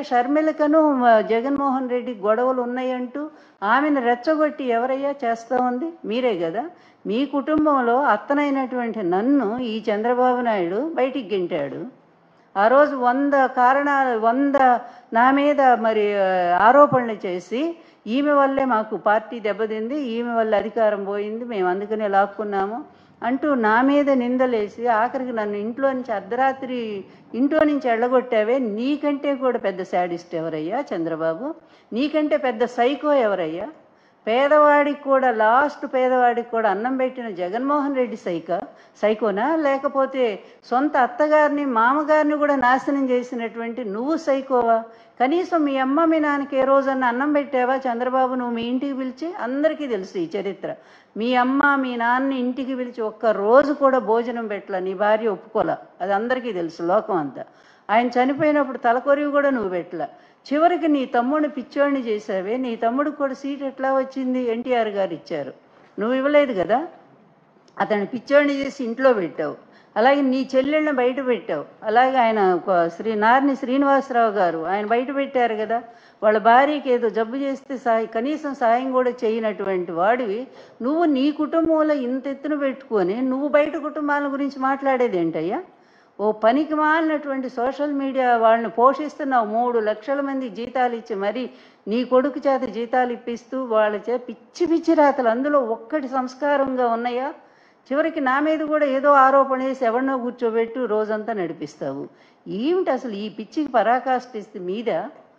షర్మిలకను మ, జగన్మోహన్ రెడ్డి గొడవలు ఉన్నాయంటూ ఆమెను రెచ్చగొట్టి ఎవరయ్యా చేస్తా ఉంది మీరే కదా మీ కుటుంబంలో అత్తనైనటువంటి నన్ను ఈ చంద్రబాబు నాయుడు బయటికి గెంటాడు ఆ రోజు వంద కారణాలు వంద నా మీద మరి ఆ, ఆరోపణలు చేసి ఈమె వల్లే మాకు పార్టీ దెబ్బతింది ఈమె వల్ల అధికారం పోయింది మేము అందుకనే లాక్కున్నాము అంటూ నా మీద నిందలేసి ఆఖరికి నన్ను ఇంట్లో నుంచి అర్ధరాత్రి ఇంట్లో నుంచి ఎళ్ళగొట్టావే నీకంటే కూడా పెద్ద శాడిస్ట్ ఎవరయ్యా చంద్రబాబు నీకంటే పెద్ద సైకో ఎవరయ్యా పేదవాడికి కూడా లాస్ట్ పేదవాడికి కూడా అన్నం పెట్టిన జగన్మోహన్ రెడ్డి సైక సైకోనా లేకపోతే సొంత అత్తగారిని మామగారిని కూడా నాశనం చేసినటువంటి నువ్వు సైకోవా కనీసం మీ అమ్మ మీ నాన్నకి ఏ రోజన్నా అన్నం పెట్టావా చంద్రబాబు నువ్వు మీ ఇంటికి పిలిచి అందరికీ తెలుసు ఈ చరిత్ర మీ అమ్మ మీ నాన్నని ఇంటికి పిలిచి ఒక్క రోజు కూడా భోజనం పెట్టలా నీ భార్య ఒప్పుకోలా అది అందరికీ తెలుసు లోకం అంతా ఆయన చనిపోయినప్పుడు తలకొరివి కూడా నువ్వు పెట్టలా చివరికి నీ తమ్ముడిని పిచ్చోడిని చేసావే నీ తమ్ముడికి కూడా సీట్ ఎట్లా వచ్చింది ఎన్టీఆర్ గారు ఇచ్చారు నువ్వు ఇవ్వలేదు కదా అతన్ని పిచ్చోడిని చేసి ఇంట్లో పెట్టావు అలాగే నీ చెల్లెళ్ళని బయట పెట్టావు అలాగే ఆయన ఒక శ్రీ నారిని శ్రీనివాసరావు గారు ఆయన బయట పెట్టారు కదా వాళ్ళ భార్యకి ఏదో జబ్బు చేస్తే సాయి కనీసం సాయం కూడా చేయనటువంటి వాడివి నువ్వు నీ కుటుంబంలో ఇంత ఎత్తున పెట్టుకొని నువ్వు బయట కుటుంబాల గురించి మాట్లాడేది ఏంటయ్యా ఓ పనికి మాలినటువంటి సోషల్ మీడియా వాళ్ళని పోషిస్తున్నావు మూడు లక్షల మంది జీతాలు ఇచ్చి మరి నీ కొడుకు చేత జీతాలు ఇప్పిస్తూ వాళ్ళ చే పిచ్చి పిచ్చి రాతలు అందులో ఒక్కటి సంస్కారంగా ఉన్నాయా చివరికి నా మీద కూడా ఏదో ఆరోపణ చేసి ఎవరినో కూర్చోబెట్టు రోజంతా నడిపిస్తావు ఏమిటి అసలు ఈ పిచ్చికి పరాకాష్ఠిస్తే మీద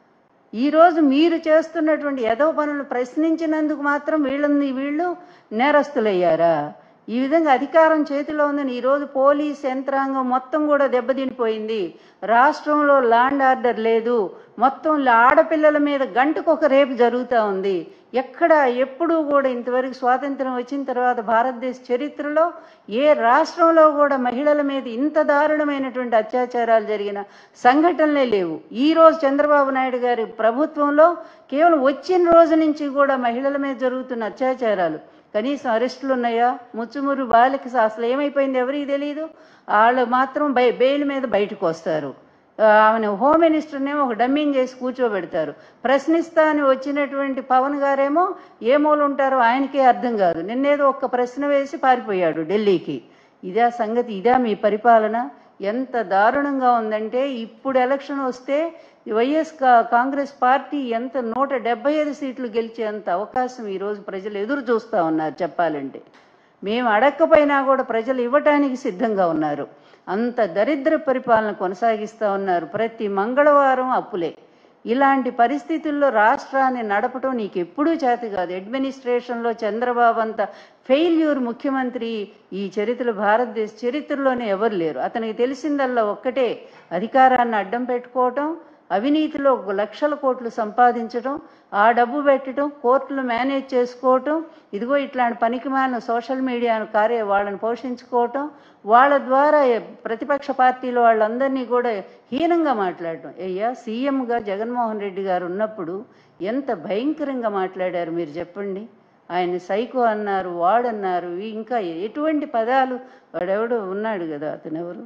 ఈరోజు మీరు చేస్తున్నటువంటి ఏదో పనులు ప్రశ్నించినందుకు మాత్రం వీళ్ళని వీళ్ళు నేరస్తులయ్యారా ఈ విధంగా అధికారం చేతిలో ఉందని ఈరోజు పోలీస్ యంత్రాంగం మొత్తం కూడా దెబ్బతినిపోయింది రాష్ట్రంలో లాండ్ ఆర్డర్ లేదు మొత్తం ఆడపిల్లల మీద గంటకొక రేపు జరుగుతూ ఉంది ఎక్కడ ఎప్పుడూ కూడా ఇంతవరకు స్వాతంత్రం వచ్చిన తర్వాత భారతదేశ చరిత్రలో ఏ రాష్ట్రంలో కూడా మహిళల మీద ఇంత దారుణమైనటువంటి అత్యాచారాలు జరిగిన సంఘటనలే లేవు ఈ రోజు చంద్రబాబు నాయుడు గారి ప్రభుత్వంలో కేవలం వచ్చిన రోజు నుంచి కూడా మహిళల మీద జరుగుతున్న అత్యాచారాలు కనీసం అరెస్టులు ఉన్నాయా ముచ్చుమురు బాలిక అసలు ఏమైపోయింది ఎవరికి తెలియదు వాళ్ళు మాత్రం బై బెయిల్ మీద బయటకు వస్తారు ఆ, ఆమెను హోమ్ మినిస్టర్నేమో ఒక డమ్మింగ్ చేసి కూర్చోబెడతారు ప్రశ్నిస్తా అని వచ్చినటువంటి పవన్ గారేమో ఏ మూల ఉంటారో ఆయనకే అర్థం కాదు నిన్నేదో ఒక్క ప్రశ్న వేసి పారిపోయాడు ఢిల్లీకి ఇదా సంగతి ఇదా మీ పరిపాలన ఎంత దారుణంగా ఉందంటే ఇప్పుడు ఎలక్షన్ వస్తే వైఎస్ కా- కాంగ్రెస్ పార్టీ ఎంత నూట డెబ్బై ఐదు సీట్లు గెలిచేంత అవకాశం ఈరోజు ప్రజలు ఎదురు చూస్తూ ఉన్నారు చెప్పాలంటే మేము అడగకపోయినా కూడా ప్రజలు ఇవ్వటానికి సిద్ధంగా ఉన్నారు అంత దరిద్ర పరిపాలన కొనసాగిస్తూ ఉన్నారు ప్రతి మంగళవారం అప్పులే ఇలాంటి పరిస్థితుల్లో రాష్ట్రాన్ని నడపటం నీకు ఎప్పుడూ చేత కాదు అడ్మినిస్ట్రేషన్లో చంద్రబాబు అంత ఫెయిల్యూర్ ముఖ్యమంత్రి ఈ చరిత్రలో భారతదేశ చరిత్రలోనే ఎవరు లేరు అతనికి తెలిసిందల్లా ఒక్కటే అధికారాన్ని అడ్డం పెట్టుకోవటం అవినీతిలో ఒక లక్షల కోట్లు సంపాదించడం ఆ డబ్బు పెట్టడం కోర్టులు మేనేజ్ చేసుకోవటం ఇదిగో ఇట్లాంటి పనికిమాలిన సోషల్ మీడియాను కార్య వాళ్ళని పోషించుకోవటం వాళ్ళ ద్వారా ప్రతిపక్ష పార్టీల వాళ్ళందరినీ కూడా హీనంగా మాట్లాడటం అయ్యా సీఎంగా జగన్మోహన్ రెడ్డి గారు ఉన్నప్పుడు ఎంత భయంకరంగా మాట్లాడారు మీరు చెప్పండి ఆయన సైకో అన్నారు వాడన్నారు ఇంకా ఎటువంటి పదాలు వాడెవడో ఉన్నాడు కదా అతను ఎవరు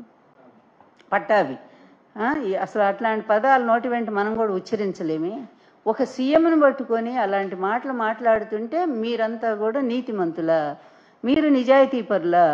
పట్టాభి ఆ, ఈ- అసలు అట్లాంటి పదాలు నోటి వెంట మనం కూడా ఉచ్చరించలేమే ఒక సీఎంను పట్టుకొని అలాంటి మాటలు మాట్లాడుతుంటే మీరంతా కూడా నీతిమంతులా మీరు నిజాయితీపరులా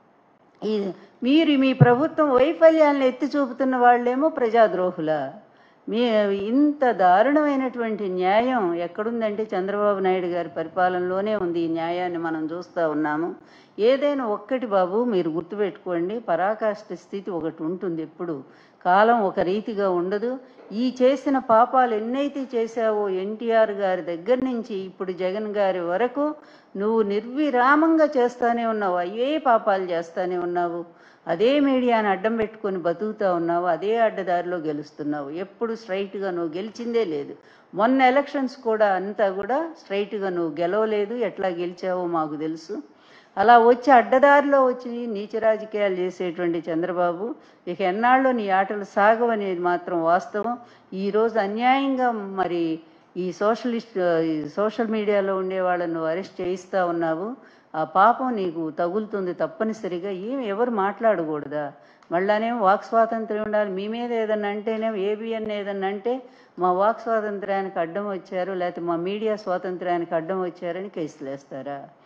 ఈ మీరు మీ ప్రభుత్వం వైఫల్యాలను ఎత్తి చూపుతున్న వాళ్ళేమో ప్రజాద్రోహులా మీ ఇంత దారుణమైనటువంటి న్యాయం ఎక్కడుందంటే చంద్రబాబు నాయుడు గారి పరిపాలనలోనే ఉంది ఈ న్యాయాన్ని మనం చూస్తూ ఉన్నాము ఏదైనా ఒక్కటి బాబు మీరు గుర్తుపెట్టుకోండి పరాకాష్ఠ స్థితి ఒకటి ఉంటుంది ఎప్పుడు కాలం ఒక రీతిగా ఉండదు ఈ చేసిన పాపాలు ఎన్నైతే చేశావో ఎన్టీఆర్ గారి దగ్గర నుంచి ఇప్పుడు జగన్ గారి వరకు నువ్వు నిర్విరామంగా చేస్తానే ఉన్నావు అవే పాపాలు చేస్తానే ఉన్నావు అదే మీడియాని అడ్డం పెట్టుకొని బతుకుతా ఉన్నావు అదే అడ్డదారిలో గెలుస్తున్నావు ఎప్పుడు స్ట్రైట్గా నువ్వు గెలిచిందే లేదు మొన్న ఎలక్షన్స్ కూడా అంతా కూడా స్ట్రైట్గా నువ్వు గెలవలేదు ఎట్లా గెలిచావో మాకు తెలుసు అలా వచ్చి అడ్డదారిలో వచ్చి నీచ రాజకీయాలు చేసేటువంటి చంద్రబాబు ఇక ఎన్నాళ్ళు నీ ఆటలు సాగవనేది మాత్రం వాస్తవం ఈరోజు అన్యాయంగా మరి ఈ సోషలిస్ట్ ఈ సోషల్ మీడియాలో ఉండే వాళ్ళని నువ్వు అరెస్ట్ చేయిస్తా ఉన్నావు ఆ పాపం నీకు తగులుతుంది తప్పనిసరిగా ఏం ఎవరు మాట్లాడకూడదా మళ్ళానేమో వాక్ స్వాతంత్రం ఉండాలి మీ మీద ఏదన్నా అంటేనే ఏబిఎన్ ఏదన్నా అంటే మా వాక్ స్వాతంత్రానికి అడ్డం వచ్చారు లేకపోతే మా మీడియా స్వాతంత్రానికి అడ్డం వచ్చారని కేసులు వేస్తారా